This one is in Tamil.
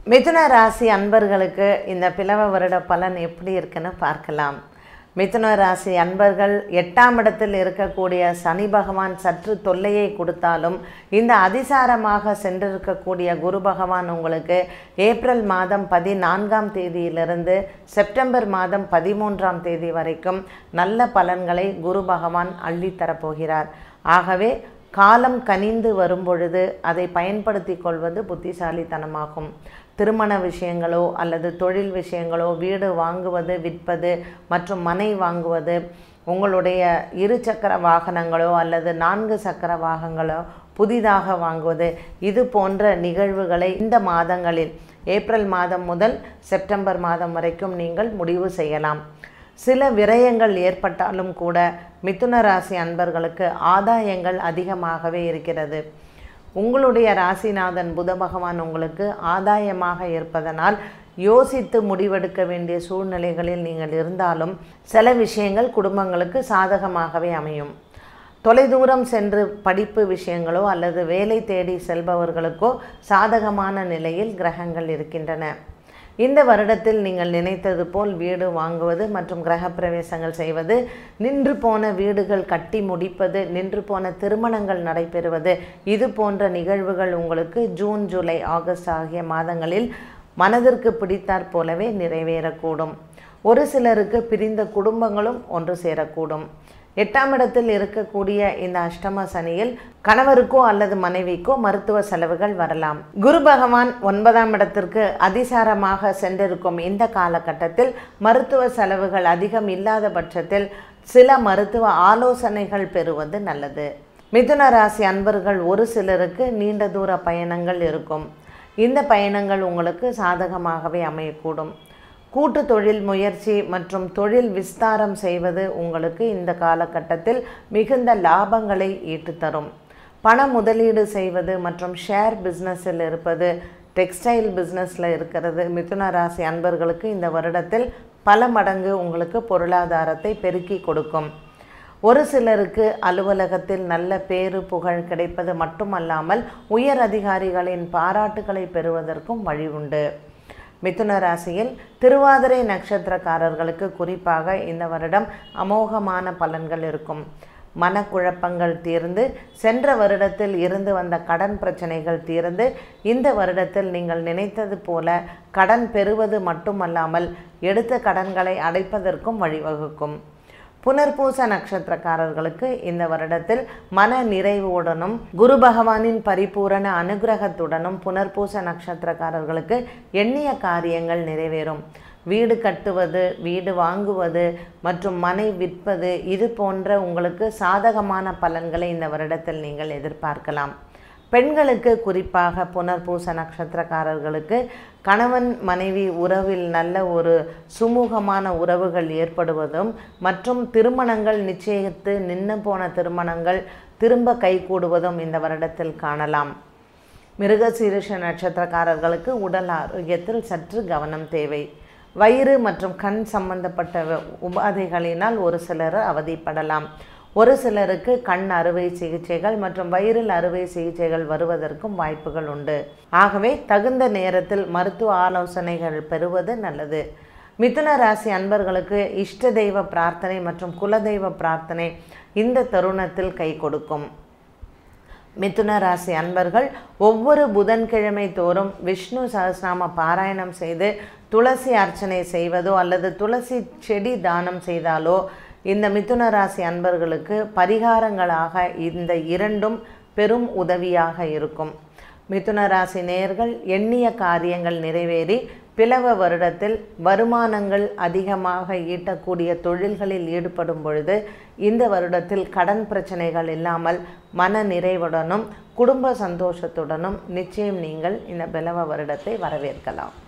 மிதுன ராசி அன்பர்களுக்கு இந்த பிளவ வருட பலன் எப்படி இருக்குன்னு பார்க்கலாம் மிதுன ராசி அன்பர்கள் எட்டாம் இடத்தில் இருக்கக்கூடிய சனி பகவான் சற்று தொல்லையை கொடுத்தாலும் இந்த அதிசாரமாக சென்றிருக்கக்கூடிய குரு பகவான் உங்களுக்கு ஏப்ரல் மாதம் பதினான்காம் தேதியிலிருந்து செப்டம்பர் மாதம் பதிமூன்றாம் தேதி வரைக்கும் நல்ல பலன்களை குரு பகவான் அள்ளித்தரப்போகிறார் ஆகவே காலம் கனிந்து வரும்பொழுது அதை பயன்படுத்தி கொள்வது புத்திசாலித்தனமாகும் திருமண விஷயங்களோ அல்லது தொழில் விஷயங்களோ வீடு வாங்குவது விற்பது மற்றும் மனை வாங்குவது உங்களுடைய இரு சக்கர வாகனங்களோ அல்லது நான்கு சக்கர வாகனங்களோ புதிதாக வாங்குவது இது போன்ற நிகழ்வுகளை இந்த மாதங்களில் ஏப்ரல் மாதம் முதல் செப்டம்பர் மாதம் வரைக்கும் நீங்கள் முடிவு செய்யலாம் சில விரயங்கள் ஏற்பட்டாலும் கூட மிதுன ராசி அன்பர்களுக்கு ஆதாயங்கள் அதிகமாகவே இருக்கிறது உங்களுடைய ராசிநாதன் புத பகவான் உங்களுக்கு ஆதாயமாக இருப்பதனால் யோசித்து முடிவெடுக்க வேண்டிய சூழ்நிலைகளில் நீங்கள் இருந்தாலும் சில விஷயங்கள் குடும்பங்களுக்கு சாதகமாகவே அமையும் தொலைதூரம் சென்று படிப்பு விஷயங்களோ அல்லது வேலை தேடி செல்பவர்களுக்கோ சாதகமான நிலையில் கிரகங்கள் இருக்கின்றன இந்த வருடத்தில் நீங்கள் நினைத்தது போல் வீடு வாங்குவது மற்றும் கிரகப்பிரவேசங்கள் செய்வது நின்று போன வீடுகள் கட்டி முடிப்பது நின்று போன திருமணங்கள் நடைபெறுவது இது போன்ற நிகழ்வுகள் உங்களுக்கு ஜூன் ஜூலை ஆகஸ்ட் ஆகிய மாதங்களில் மனதிற்கு பிடித்தாற் போலவே நிறைவேறக்கூடும் ஒரு சிலருக்கு பிரிந்த குடும்பங்களும் ஒன்று சேரக்கூடும் எட்டாம் இடத்தில் இருக்கக்கூடிய இந்த அஷ்டம சனியில் கணவருக்கோ அல்லது மனைவிக்கோ மருத்துவ செலவுகள் வரலாம் குரு பகவான் ஒன்பதாம் இடத்திற்கு அதிசாரமாக சென்றிருக்கும் இந்த காலகட்டத்தில் மருத்துவ செலவுகள் அதிகம் இல்லாத பட்சத்தில் சில மருத்துவ ஆலோசனைகள் பெறுவது நல்லது மிதுன ராசி அன்பர்கள் ஒரு சிலருக்கு நீண்ட தூர பயணங்கள் இருக்கும் இந்த பயணங்கள் உங்களுக்கு சாதகமாகவே அமையக்கூடும் கூட்டு தொழில் முயற்சி மற்றும் தொழில் விஸ்தாரம் செய்வது உங்களுக்கு இந்த காலகட்டத்தில் மிகுந்த லாபங்களை ஈட்டுத்தரும் பண முதலீடு செய்வது மற்றும் ஷேர் பிஸ்னஸில் இருப்பது டெக்ஸ்டைல் பிஸ்னஸில் இருக்கிறது மிதுன ராசி அன்பர்களுக்கு இந்த வருடத்தில் பல மடங்கு உங்களுக்கு பொருளாதாரத்தை பெருக்கி கொடுக்கும் ஒரு சிலருக்கு அலுவலகத்தில் நல்ல பேரு புகழ் கிடைப்பது மட்டுமல்லாமல் உயர் அதிகாரிகளின் பாராட்டுகளை பெறுவதற்கும் வழி உண்டு மிதுன ராசியில் திருவாதிரை நட்சத்திரக்காரர்களுக்கு குறிப்பாக இந்த வருடம் அமோகமான பலன்கள் இருக்கும் மனக்குழப்பங்கள் தீர்ந்து சென்ற வருடத்தில் இருந்து வந்த கடன் பிரச்சனைகள் தீர்ந்து இந்த வருடத்தில் நீங்கள் நினைத்தது போல கடன் பெறுவது மட்டுமல்லாமல் எடுத்த கடன்களை அடைப்பதற்கும் வழிவகுக்கும் புனர்பூச நட்சத்திரக்காரர்களுக்கு இந்த வருடத்தில் மன நிறைவுடனும் குரு பகவானின் பரிபூரண அனுகிரகத்துடனும் புனர்பூச நட்சத்திரக்காரர்களுக்கு எண்ணிய காரியங்கள் நிறைவேறும் வீடு கட்டுவது வீடு வாங்குவது மற்றும் மனை விற்பது இது போன்ற உங்களுக்கு சாதகமான பலன்களை இந்த வருடத்தில் நீங்கள் எதிர்பார்க்கலாம் பெண்களுக்கு குறிப்பாக புனர்பூச நட்சத்திரக்காரர்களுக்கு கணவன் மனைவி உறவில் நல்ல ஒரு சுமூகமான உறவுகள் ஏற்படுவதும் மற்றும் திருமணங்கள் நிச்சயித்து நின்று போன திருமணங்கள் திரும்ப கைகூடுவதும் இந்த வருடத்தில் காணலாம் மிருகசீரிஷ நட்சத்திரக்காரர்களுக்கு உடல் ஆரோக்கியத்தில் சற்று கவனம் தேவை வயிறு மற்றும் கண் சம்பந்தப்பட்ட உபாதைகளினால் ஒரு சிலர் அவதிப்படலாம் ஒரு சிலருக்கு கண் அறுவை சிகிச்சைகள் மற்றும் வயிறில் அறுவை சிகிச்சைகள் வருவதற்கும் வாய்ப்புகள் உண்டு ஆகவே தகுந்த நேரத்தில் மருத்துவ ஆலோசனைகள் பெறுவது நல்லது மிதுன ராசி அன்பர்களுக்கு இஷ்ட தெய்வ பிரார்த்தனை மற்றும் குலதெய்வ பிரார்த்தனை இந்த தருணத்தில் கை கொடுக்கும் மிதுன ராசி அன்பர்கள் ஒவ்வொரு புதன்கிழமை தோறும் விஷ்ணு சகஸ்நாம பாராயணம் செய்து துளசி அர்ச்சனை செய்வதோ அல்லது துளசி செடி தானம் செய்தாலோ இந்த மிதுன ராசி அன்பர்களுக்கு பரிகாரங்களாக இந்த இரண்டும் பெரும் உதவியாக இருக்கும் மிதுன ராசி நேயர்கள் எண்ணிய காரியங்கள் நிறைவேறி பிளவ வருடத்தில் வருமானங்கள் அதிகமாக ஈட்டக்கூடிய தொழில்களில் ஈடுபடும் பொழுது இந்த வருடத்தில் கடன் பிரச்சனைகள் இல்லாமல் மன நிறைவுடனும் குடும்ப சந்தோஷத்துடனும் நிச்சயம் நீங்கள் இந்த பிளவ வருடத்தை வரவேற்கலாம்